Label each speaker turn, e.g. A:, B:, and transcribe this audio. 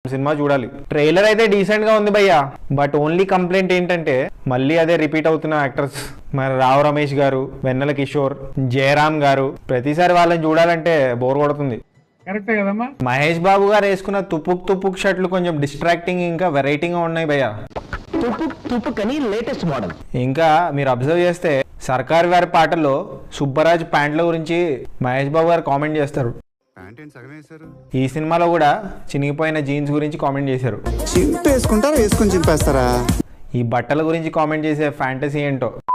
A: cinema చూడాలి trailer అయితే decent గా ఉంది భయ్యా బట్ ఓన్లీ కంప్లైంట్ ఏంటంటే మళ్ళీ అదే రిపీట్ అవుతున్న యాక్టర్స్ మరి రావు రమేష్ గారు వెన్నెల కిషోర్ జయరామ్ గారు ప్రతిసారి వాళ్ళని చూడాలంటే బోర్ కొడుతుంది
B: కరెక్టే కదమ్మా
A: మహేష్ బాబు గారు వేసుకున్న తుప్పుక్ తుప్పుక్ షర్ట్లు కొంచెం డిస్ట్రాక్టింగ్ ఇంకా వెరైటీగా ఉన్నాయి భయ్యా
C: తుప్పు తుప్పు కని లేటెస్ట్ మోడల్
A: ఇంకా మీరు అబ్జర్వ్ చేస్తే సర్కార్ వారి పాటల్లో సుబ్బరాజ్ ప్యాంట్ల గురించి మహేష్ బాబు గారు కామెంట్ చేస్తారు
D: ప్యాంట్ ఏంటి సగం వేశారు
A: ఈ సినిమాలో కూడా చినిగిపోయిన జీన్స్ గురించి కామెంట్ చేశారు
D: చింపేసుకుంటారా వేసుకొని చింపేస్తారా
A: ఈ బట్టల గురించి కామెంట్ చేసే ఫ్యాంటసీ ఏంటో